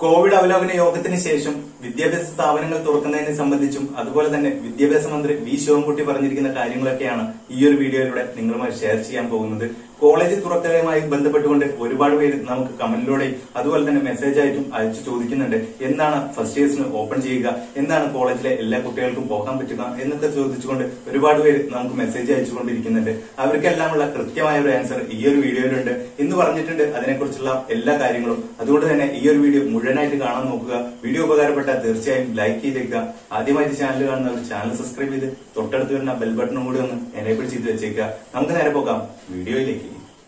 Covid അവലോകന യോഗത്തിന് ശേഷം വിദ്യാഭ്യാസ സ്ഥാപനങ്ങൾ തുറക്കുന്നതിനെ സംബന്ധിച്ചും അതുപോലെ തന്നെ വിദ്യാഭ്യാസ മന്ത്രി വി ശിവൻകുട്ടി പറഞ്ഞിരിക്കുന്ന കാര്യങ്ങളൊക്കെയാണ് ഈ ഒരു വീഡിയോയിലൂടെ നിങ്ങളുമായി ഷെയർ ചെയ്യാൻ പോകുന്നത് കോളേജ് തുറക്കലുമായി ബന്ധപ്പെട്ടുകൊണ്ട് ഒരുപാട് പേര് നമുക്ക് കമന്റിലൂടെയും അതുപോലെ തന്നെ മെസ്സേജ് ആയിട്ടും അയച്ചു ചോദിക്കുന്നുണ്ട് എന്താണ് ഫസ്റ്റ് ഇയേഴ്സിന് ഓപ്പൺ ചെയ്യുക എന്താണ് കോളേജിലെ എല്ലാ കുട്ടികൾക്കും പോകാൻ പറ്റുക എന്നൊക്കെ ചോദിച്ചുകൊണ്ട് ഒരുപാട് പേര് നമുക്ക് മെസ്സേജ് അയച്ചുകൊണ്ടിരിക്കുന്നുണ്ട് അവർക്കെല്ലാമുള്ള കൃത്യമായ ഒരു ആൻസർ ഈ ഒരു വീഡിയോയിലുണ്ട് ഇന്ന് പറഞ്ഞിട്ടുണ്ട് അതിനെക്കുറിച്ചുള്ള എല്ലാ കാര്യങ്ങളും അതുകൊണ്ട് തന്നെ ഈ ഒരു വീഡിയോ മുഴുവനായിട്ട് കാണാൻ നോക്കുക വീഡിയോ ഉപകാരപ്പെട്ടാൽ തീർച്ചയായും ലൈക്ക് ചെയ്തേക്കുക ആദ്യമായിട്ട് ചാനൽ കാണുന്നവർ ചാനൽ സബ്സ്ക്രൈബ് ചെയ്ത് തൊട്ടടുത്ത് വരുന്ന ബെൽ ബട്ടണും കൂടി ഒന്ന് എനേബിൾ ചെയ്ത് വെച്ചേക്കുക നമുക്ക് നേരെ പോകാം വീഡിയോയിലേക്ക്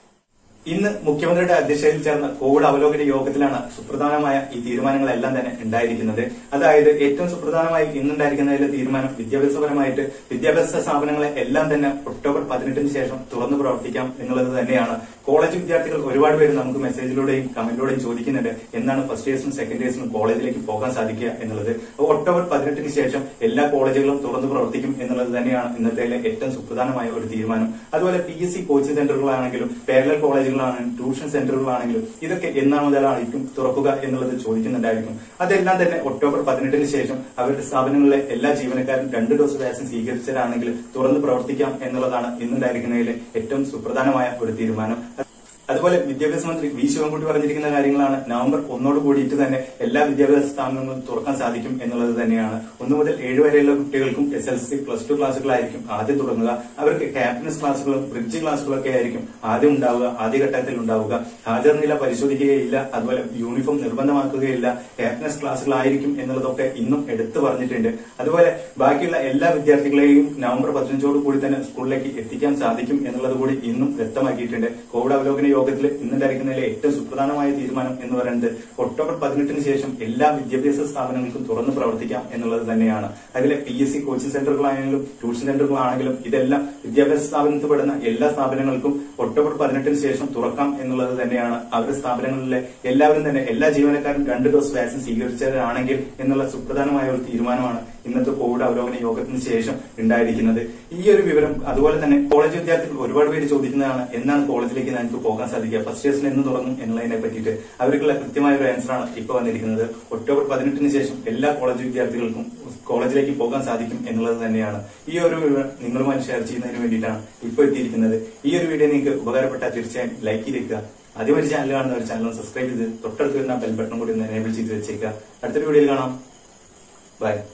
ഇന്ന് മുഖ്യമന്ത്രിയുടെ അധ്യക്ഷതയിൽ ചേർന്ന കോവിഡ് അവലോകന യോഗത്തിലാണ് സുപ്രധാനമായ ഈ തീരുമാനങ്ങളെല്ലാം തന്നെ ഉണ്ടായിരിക്കുന്നത് അതായത് ഏറ്റവും സുപ്രധാനമായി ഇന്നുണ്ടായിരിക്കുന്നതിലെ തീരുമാനം വിദ്യാഭ്യാസപരമായിട്ട് വിദ്യാഭ്യാസ സ്ഥാപനങ്ങളെ എല്ലാം തന്നെ ഒക്ടോബർ പതിനെട്ടിന് ശേഷം തുറന്നു പ്രവർത്തിക്കാം എന്നുള്ളത് തന്നെയാണ് കോളേജ് വിദ്യാർത്ഥികൾ ഒരുപാട് പേര് നമുക്ക് മെസ്സേജിലൂടെയും കമന്റിലൂടെയും ചോദിക്കുന്നുണ്ട് എന്താണ് ഫസ്റ്റ് ഇയേഴ്സിനും സെക്കൻഡ് ഇയേഴ്സിനും കോളേജിലേക്ക് പോകാൻ സാധിക്കുക എന്നുള്ളത് അപ്പോൾ ഒക്ടോബർ പതിനെട്ടിന് ശേഷം എല്ലാ കോളേജുകളും തുറന്നു പ്രവർത്തിക്കും എന്നുള്ളത് തന്നെയാണ് ഇന്നത്തെ ഏറ്റവും സുപ്രധാനമായ ഒരു തീരുമാനം അതുപോലെ പി എസ് സി കോച്ചിംഗ് സെന്ററുകളാണെങ്കിലും പാരലൽ കോളേജുകളാണെങ്കിലും ട്യൂഷൻ സെന്ററുകളാണെങ്കിലും ഇതൊക്കെ എന്നാണ് മുതലായിരിക്കും തുറക്കുക എന്നുള്ളത് ചോദിക്കുന്നുണ്ടായിരിക്കും അതെല്ലാം തന്നെ ഒക്ടോബർ പതിനെട്ടിന് ശേഷം അവരുടെ സ്ഥാപനങ്ങളിലെ എല്ലാ ജീവനക്കാരും രണ്ട് ഡോസ് വാക്സിൻ സ്വീകരിച്ചവരാണെങ്കിൽ തുറന്ന് പ്രവർത്തിക്കാം എന്നുള്ളതാണ് ഇന്നുണ്ടായിരിക്കുന്നതിലെ ഏറ്റവും സുപ്രധാനമായ ഒരു തീരുമാനം അതുപോലെ വിദ്യാഭ്യാസ മന്ത്രി വി ശിവൻകുട്ടി പറഞ്ഞിരിക്കുന്ന കാര്യങ്ങളാണ് നവംബർ ഒന്നോട് കൂടിയിട്ട് തന്നെ എല്ലാ വിദ്യാഭ്യാസ സ്ഥാപനങ്ങളും തുറക്കാൻ സാധിക്കും എന്നുള്ളത് തന്നെയാണ് ഒന്നു മുതൽ ഏഴ് വരെയുള്ള കുട്ടികൾക്കും S L C plus two ക്ലാസ്സുകളായിരിക്കും ആദ്യം തുടങ്ങുക അവർക്ക് ഹാപ്പിനെസ് ക്ലാസ്സുകളും ബ്രിഡ്ജ് ക്ലാസ്സുകളൊക്കെ ആയിരിക്കും ആദ്യം ഉണ്ടാവുക ആദ്യഘട്ടത്തിൽ ഉണ്ടാവുക ഹാജർ നില പരിശോധിക്കുകയില്ല അതുപോലെ യൂണിഫോം നിർബന്ധമാക്കുകയില്ല ഹാപ്പിനെസ് ക്ലാസ്സുകളായിരിക്കും എന്നുള്ളതൊക്കെ ഇന്നും എടുത്തു പറഞ്ഞിട്ടുണ്ട് അതുപോലെ ബാക്കിയുള്ള എല്ലാ വിദ്യാർത്ഥികളെയും നവംബർ പതിനഞ്ചോട് കൂടി തന്നെ സ്കൂളിലേക്ക് എത്തിക്കാൻ സാധിക്കും എന്നുള്ളത് കൂടി ഇന്നും വ്യക്തമാക്കിയിട്ടുണ്ട് കോവിഡ് അവലോകന യോഗത്തിൽ ഇന്നുണ്ടായിരിക്കുന്നതിലെ ഏറ്റവും സുപ്രധാനമായ തീരുമാനം എന്ന് പറയുന്നത് ഒക്ടോബർ പതിനെട്ടിന് ശേഷം എല്ലാ വിദ്യാഭ്യാസ സ്ഥാപനങ്ങൾക്കും തുറന്ന് പ്രവർത്തിക്കാം എന്നുള്ളത് തന്നെയാണ് അതിലെ പി എസ് സി കോച്ചിംഗ് സെന്ററുകളാണെങ്കിലും ട്യൂഷൻ സെന്ററുകളാണെങ്കിലും ഇതെല്ലാം വിദ്യാഭ്യാസ സ്ഥാപനത്തിൽ പെടുന്ന എല്ലാ സ്ഥാപനങ്ങൾക്കും ഒക്ടോബർ പതിനെട്ടിന് ശേഷം തുറക്കാം എന്നുള്ളത് തന്നെയാണ് അവരുടെ സ്ഥാപനങ്ങളിലെ എല്ലാവരും തന്നെ എല്ലാ ജീവനക്കാരും രണ്ട് ഡോസ് വാക്സിൻ സ്വീകരിച്ചവരാണെങ്കിൽ എന്നുള്ള സുപ്രധാനമായ ഒരു തീരുമാനമാണ് ഇന്നത്തെ കോവിഡ് അവലോകന യോഗത്തിന് ശേഷം ഉണ്ടായിരിക്കുന്നത് ഈ ഒരു വിവരം അതുപോലെ തന്നെ കോളേജ് വിദ്യാർത്ഥികൾ ഒരുപാട് പേര് ചോദിക്കുന്നതാണ് എന്നാണ് കോളേജിലേക്ക് ഞങ്ങൾക്ക് പോകാൻ സാധിക്കുക ഫസ്റ്റ് ഇയേഴ്സിന് എന്ന് തുടങ്ങും എന്നുള്ളതിനെ പറ്റിയിട്ട് അവർക്കുള്ള കൃത്യമായ ഒരു ആൻസറാണ് ഇപ്പൊ വന്നിരിക്കുന്നത് ഒക്ടോബർ പതിനെട്ടിന് ശേഷം എല്ലാ കോളേജ് വിദ്യാർത്ഥികൾക്കും കോളേജിലേക്ക് പോകാൻ സാധിക്കും എന്നുള്ളത് തന്നെയാണ് ഈ ഒരു വിവരം നിങ്ങളുമായി ഷെയർ ചെയ്യുന്നതിന് വേണ്ടിയിട്ടാണ് ഇപ്പൊ എത്തിയിരിക്കുന്നത് ഈ ഒരു വീഡിയോ നിങ്ങൾക്ക് ഉപകാരപ്പെട്ടാൽ തീർച്ചയായും ലൈക്ക് ചെയ്തേക്കുക ആദ്യമായി ചാനൽ കാണുന്ന ഒരു ചാനൽ സബ്സ്ക്രൈബ് ചെയ്ത് തൊട്ടടുത്ത് വരുന്ന ബെൽ ബട്ടൺ കൂടി ഒന്ന് എനേബിൾ ചെയ്ത് വെച്ചേക്കുക അടുത്തൊരു വീഡിയോയിൽ കാണാം ബൈ